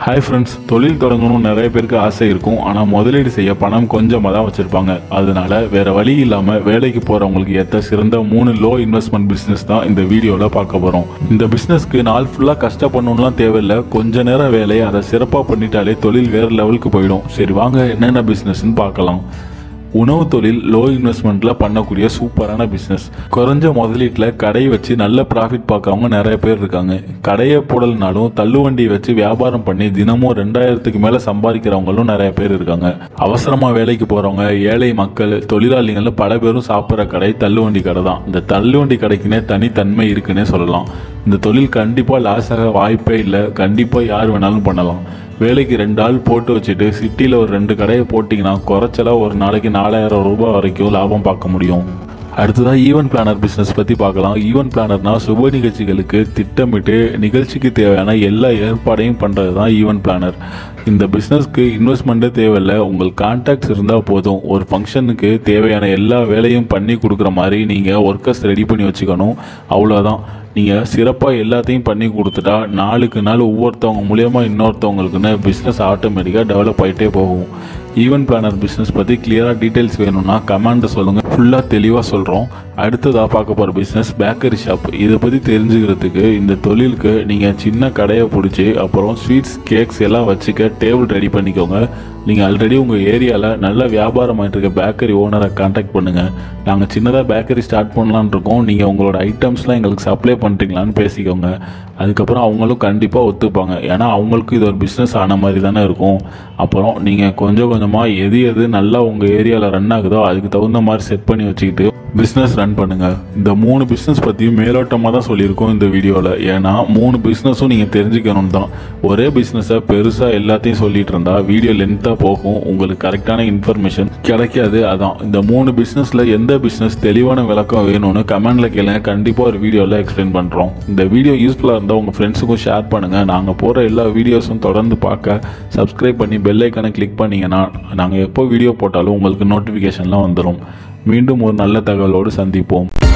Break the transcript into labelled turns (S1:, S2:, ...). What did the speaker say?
S1: hi friends தொழில் தொடங்கணும்னு நிறைய பேருக்கு ஆசை இருக்கும் ஆனால் முதலீடு செய்ய பணம் கொஞ்சமாக தான் வச்சுருப்பாங்க அதனால வேறு வழி இல்லாமல் வேலைக்கு போகிறவங்களுக்கு ஏற்ற சிறந்த மூணு லோ இன்வெஸ்ட்மெண்ட் பிஸ்னஸ் தான் இந்த வீடியோவில் பார்க்க போகிறோம் இந்த பிஸ்னஸ்க்கு நாள் ஃபுல்லாக கஷ்டப்படணும்லாம் தேவையில்லை கொஞ்ச நேரம் வேலையை அதை சிறப்பாக பண்ணிட்டாலே தொழில் வேறு லெவலுக்கு போயிடும் சரி வாங்க என்னென்ன பிஸ்னஸ்ன்னு பார்க்கலாம் உணவு தொழில் லோ இன்வெஸ்ட்மெண்ட்டில் பண்ணக்கூடிய சூப்பரான பிஸ்னஸ் குறைஞ்ச முதலீட்டில் கடை வச்சு நல்ல ப்ராஃபிட் பார்க்குறவங்க நிறைய பேர் இருக்காங்க கடையை போடலனாலும் தள்ளுவண்டி வச்சு வியாபாரம் பண்ணி தினமும் ரெண்டாயிரத்துக்கு மேலே சம்பாதிக்கிறவங்களும் நிறைய பேர் இருக்காங்க அவசரமாக வேலைக்கு போகிறவங்க ஏழை மக்கள் தொழிலாளிகள் பல பேரும் சாப்பிட்ற கடை தள்ளுவண்டி கடை தான் இந்த தள்ளுவண்டி கடைக்குனே தனித்தன்மை இருக்குன்னே சொல்லலாம் இந்த தொழில் கண்டிப்பாக லாஸ் ஆக வாய்ப்பே இல்லை கண்டிப்பாக யார் வேணாலும் பண்ணலாம் வேலைக்கு ரெண்டு ஆள் போட்டு வச்சுட்டு சிட்டியில் ஒரு ரெண்டு கடையை போட்டிங்கன்னா குறைச்சலா ஒரு நாளைக்கு நாலாயிரம் ரூபாய் வரைக்கும் லாபம் பார்க்க முடியும் அடுத்ததாக ஈவென்ட் பிளானர் பிஸ்னஸ் பற்றி பார்க்கலாம் ஈவென்ட் பிளானர்னா சுப நிகழ்ச்சிகளுக்கு திட்டமிட்டு நிகழ்ச்சிக்கு தேவையான எல்லா ஏற்பாடையும் பண்ணுறது தான் ஈவென்ட் பிளானர் இந்த பிஸ்னஸ்க்கு இன்வெஸ்ட்மெண்ட்டே தேவையில்லை உங்கள் கான்டாக்ட்ஸ் இருந்தால் போதும் ஒரு ஃபங்க்ஷனுக்கு தேவையான எல்லா வேலையும் பண்ணி கொடுக்குற மாதிரி நீங்கள் ஒர்க்கர்ஸ் ரெடி பண்ணி வச்சுக்கணும் அவ்வளோதான் நீங்கள் சிறப்பாக எல்லாத்தையும் பண்ணி கொடுத்துட்டா நாளுக்கு நாள் ஒவ்வொருத்தவங்க மூலியமாக இன்னொருத்தவங்களுக்குன்னு பிஸ்னஸ் ஆட்டோமேட்டிக்காக டெவலப் ஆகிட்டே போகும் ஈவென்ட் பிளானர் பிஸ்னஸ் பற்றி கிளியராக டீட்டெயில்ஸ் வேணும்னா கமெண்ட்டை சொல்லுங்கள் ஃபுல்லாக தெளிவாக சொல்கிறோம் அடுத்ததாக பார்க்க போகிற பிஸ்னஸ் பேக்கரி ஷாப் இதை பற்றி தெரிஞ்சுக்கிறதுக்கு இந்த தொழிலுக்கு நீங்கள் சின்ன கடையை பிடிச்சி அப்புறம் ஸ்வீட்ஸ் கேக்ஸ் எல்லாம் வச்சுக்க டேபிள் ரெடி பண்ணிக்கோங்க நீங்கள் ஆல்ரெடி உங்கள் ஏரியாவில் நல்ல வியாபாரம் ஆகிட்டு இருக்க பேக்கரி ஓனரை காண்டாக்ட் பண்ணுங்கள் நாங்கள் சின்னதாக பேக்கரி ஸ்டார்ட் பண்ணலான்னு இருக்கோம் நீங்கள் உங்களோட ஐட்டம்ஸ்லாம் எங்களுக்கு சப்ளை பண்ணுறீங்களான்னு பேசிக்கோங்க அதுக்கப்புறம் அவங்களும் கண்டிப்பாக ஒத்துப்பாங்க ஏன்னா அவங்களுக்கும் இது ஒரு பிஸ்னஸ் ஆன மாதிரி தானே இருக்கும் அப்புறம் நீங்கள் கொஞ்சம் கொஞ்சமாக எது எது நல்லா உங்கள் ஏரியாவில் ரன் ஆகுதோ அதுக்கு தகுந்த மாதிரி செட் பண்ணி வச்சுக்கிட்டு பிஸ்னஸ் ரன் பண்ணுங்கள் இந்த மூணு பிஸ்னஸ் பற்றியும் மேலோட்டமாக தான் சொல்லியிருக்கோம் இந்த வீடியோவில் ஏன்னா மூணு பிஸ்னஸும் நீங்கள் தெரிஞ்சுக்கணும் தான் ஒரே பிஸ்னஸை பெருசாக எல்லாத்தையும் சொல்லிட்டு இருந்தா வீடியோ லென்த்தாக போகும் உங்களுக்கு கரெக்டான இன்ஃபர்மேஷன் கிடைக்காது அதான் இந்த மூணு பிஸ்னஸில் எந்த பிஸ்னஸ் தெளிவான விளக்கம் வேணும்னு கமெண்டில் கேளுங்க கண்டிப்பாக ஒரு வீடியோவில் எக்ஸ்பிளைன் பண்ணுறோம் இந்த வீடியோ யூஸ்ஃபுல்லாக இருந்தால் உங்கள் ஃப்ரெண்ட்ஸுக்கும் ஷேர் பண்ணுங்கள் நாங்கள் போகிற எல்லா வீடியோஸும் தொடர்ந்து பார்க்க சப்ஸ்கிரைப் பண்ணி பெல் ஐக்கனை கிளிக் பண்ணிங்கன்னா நாங்கள் எப்போ வீடியோ போட்டாலும் உங்களுக்கு நோட்டிஃபிகேஷன்லாம் வந்துடும் மீண்டும் ஒரு நல்ல தகவலோடு சந்திப்போம்